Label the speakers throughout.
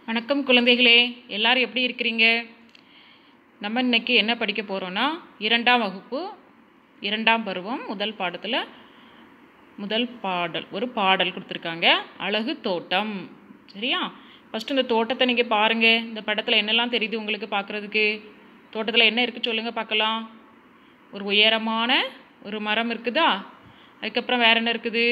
Speaker 1: வணக்கம் குழந்தைகளே எல்லாரும் எப்படி இருக்கிறீங்க நம்ம இன்னைக்கு என்ன படிக்க போகிறோன்னா இரண்டாம் வகுப்பு இரண்டாம் பருவம் முதல் பாடத்தில் முதல் பாடல் ஒரு பாடல் கொடுத்துருக்காங்க அழகு தோட்டம் சரியா ஃபஸ்ட்டு இந்த தோட்டத்தை நீங்கள் பாருங்கள் இந்த படத்தில் என்னெல்லாம் தெரியுது உங்களுக்கு பார்க்குறதுக்கு தோட்டத்தில் என்ன இருக்குது சொல்லுங்கள் பார்க்கலாம் ஒரு உயரமான ஒரு மரம் இருக்குதா அதுக்கப்புறம் வேறு என்ன இருக்குது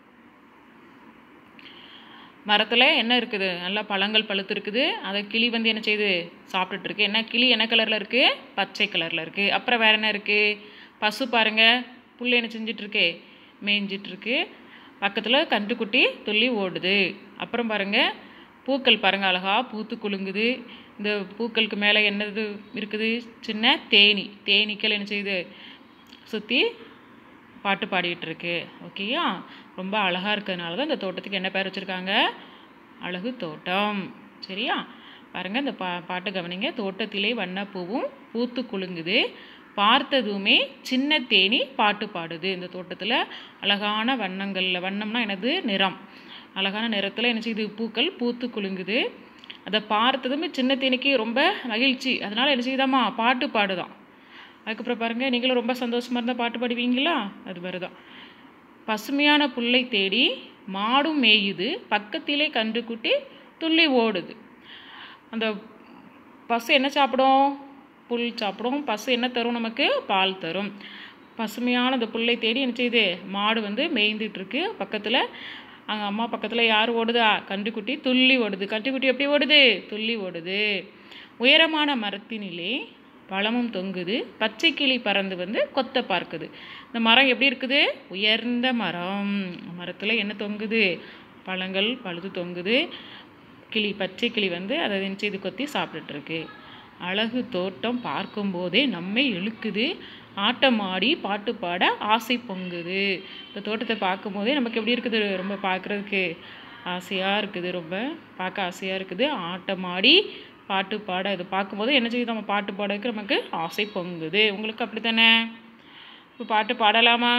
Speaker 1: மரத்தில் என்ன இருக்குது நல்லா பழங்கள் பழுத்து இருக்குது அதை கிளி வந்து என்ன செய்யுது சாப்பிட்டுட்டு இருக்கு என்ன கிளி என்ன கலரில் இருக்குது பச்சை கலரில் இருக்குது அப்புறம் வேறு என்ன இருக்குது பசு பாருங்க புல் என்ன செஞ்சிட்டு இருக்கு மேய்ஞ்சிட்டு இருக்கு பக்கத்தில் கன்றுக்குட்டி துள்ளி ஓடுது அப்புறம் பாருங்க பூக்கள் பாருங்க அழகா பூத்து குலுங்குது இந்த பூக்களுக்கு மேலே என்னது இருக்குது சின்ன தேனி தேனீக்கள் என்ன செய்யுது சுற்றி பாட்டு பாடிட்டு இருக்கு ஓகேயா ரொம்ப அழகாக இருக்கிறதுனால தான் இந்த தோட்டத்துக்கு என்ன பேர் வச்சுருக்காங்க அழகு தோட்டம் சரியா பாருங்க இந்த பா பாட்டு கவனிங்க தோட்டத்திலே வண்ணப்பூவும் பூத்து குலுங்குது பார்த்ததுமே சின்ன தேனி பாட்டு பாடுது இந்த தோட்டத்தில் அழகான வண்ணங்களில் வண்ணம்னா என்னது நிறம் அழகான நிறத்தில் என்ன செய்யுது பூக்கள் பூத்து குலுங்குது அதை பார்த்ததுமே சின்ன தேனிக்கு ரொம்ப மகிழ்ச்சி அதனால் என்ன செய்யுதாம்மா பாட்டு பாடுதான் அதுக்கப்புறம் பாருங்கள் நீங்களும் ரொம்ப சந்தோஷமாக இருந்தால் பாட்டு பாடுவீங்களா அது மாதிரி தான் பசுமையான புல்லை தேடி மாடும் மேயுது பக்கத்திலே கன்றுக்குட்டி துள்ளி ஓடுது அந்த பசு என்ன சாப்பிடும் புல் சாப்பிடும் பசு என்ன தரும் நமக்கு பால் தரும் பசுமையான அந்த புல்லை தேடி என்ன செய்யுது மாடு வந்து மேய்ந்துட்டுருக்கு பக்கத்தில் அங்கே அம்மா பக்கத்தில் யார் ஓடுதா கன்றுக்குட்டி துள்ளி ஓடுது கன்றுக்குட்டி எப்படி ஓடுது துள்ளி ஓடுது உயரமான மரத்தினிலே பழமும் தொங்குது பச்சை கிளி பறந்து வந்து கொத்த பார்க்குது இந்த மரம் எப்படி இருக்குது உயர்ந்த மரம் மரத்தில் என்ன தொங்குது பழங்கள் பழுது தொங்குது கிளி பச்சை கிளி வந்து அதை செய்து கொத்தி சாப்பிட்டுட்டு இருக்கு அழகு தோட்டம் பார்க்கும்போதே நம்மை இழுக்குது ஆட்டம் ஆடி பாட்டு பாட ஆசை பொங்குது இந்த தோட்டத்தை பார்க்கும்போதே நமக்கு எப்படி இருக்குது ரொம்ப பார்க்குறதுக்கு ஆசையாக இருக்குது ரொம்ப பார்க்க ஆசையாக இருக்குது ஆட்டம் ஆடி பாட்டு பாட இது பார்க்கும்போது என்ன செய்யுது நம்ம பாட்டு பாடக்கு நமக்கு ஆசை பொங்குது உங்களுக்கு அப்படி தானே இப்போ பாட்டு பாடலாமா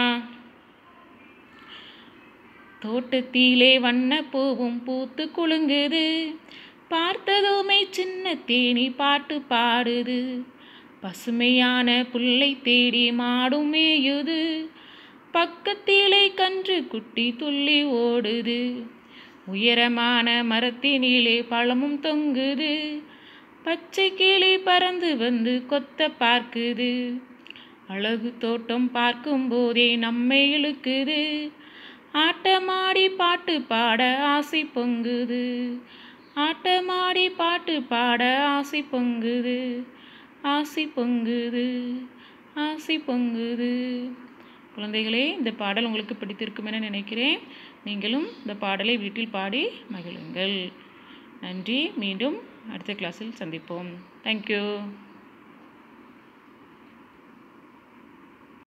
Speaker 1: தோட்டத்திலே வண்ண பூவும் பூத்து குலுங்குது பார்த்ததுமே சின்ன தேனி பாட்டு பாடுது பசுமையான புல்லை தேடி மாடும் மேயுது பக்கத்திலே கன்று குட்டி துள்ளி ஓடுது உயரமான மரத்தினிலே பழமும் தொங்குது பச்சை கிளி பறந்து வந்து கொத்த பார்க்குது அழகு தோட்டம் பார்க்கும்போதே நம்மை இழுக்குது ஆட்டமாடி பாட்டு பாட ஆசை பொங்குது ஆட்டமாடி பாட்டு பாட ஆசை பொங்குது ஆசை பொங்குது ஆசை பொங்குது குழந்தைகளே இந்த பாடல் உங்களுக்கு பிடித்திருக்கும் என நினைக்கிறேன் நீங்களும் இந்த பாடலை வீட்டில் பாடி மகிழுங்கள் நன்றி மீண்டும் அடுத்த கிளாஸில் சந்திப்போம் தேங்க்யூ